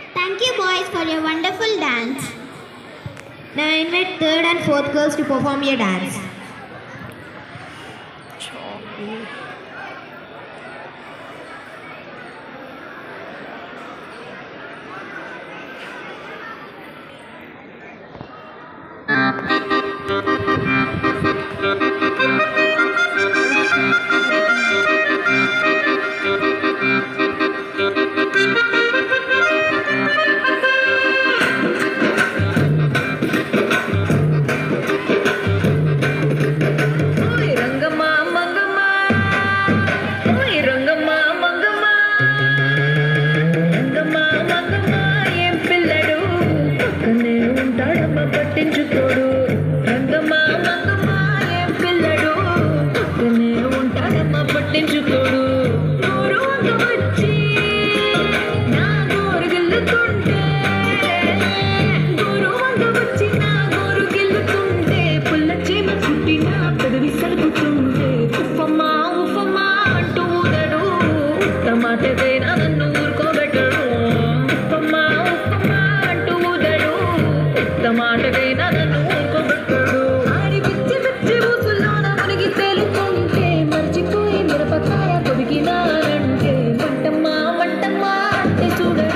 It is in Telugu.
Thank you, boys, for your wonderful dance. Now I invite third and fourth girls to perform a dance. ఓయ్ రంగమ్మ మంగమ్మ ఓయ్ రంగమ్మ మంగమ్మ రంగమ్మ మంగమ్మ ఏం పిల్లడు పక్కనే ఉంటాడమ్మ పట్టించుకోడు రంగమ్మ మంగమ్మ ఏం పిల్లడు పక్కనే ఉంటాడమ్మ పట్టించుకోడు నోరు వంక వచ్చి నా గోరు గిల్లుతుంటే గోరు వంక వచ్చి నా గోరు గిల్లుతుంటే పుల్ల చీమ చుట్టిన పెదవి సలుపుతుంటే ఉఫమ్మా ఉఫమ్మా అంటూ ఊదడు టమాటేనా నన్ను ఊరుకోబెట్టడు ఉఫమ్మా ఉఫమ్మా అంటూ ఊదడు టమాటేనా నన్ను ఊరుకోబెట్టడు ఆడి పిచ్చి పిచ్చి ఊసుల్లోన మునిగి తేలుతుంటే మర్చిపోయి మిరపకాయ పొదిగినానంటే మంటమ్మా మంటమ్మా అంటే చూడడు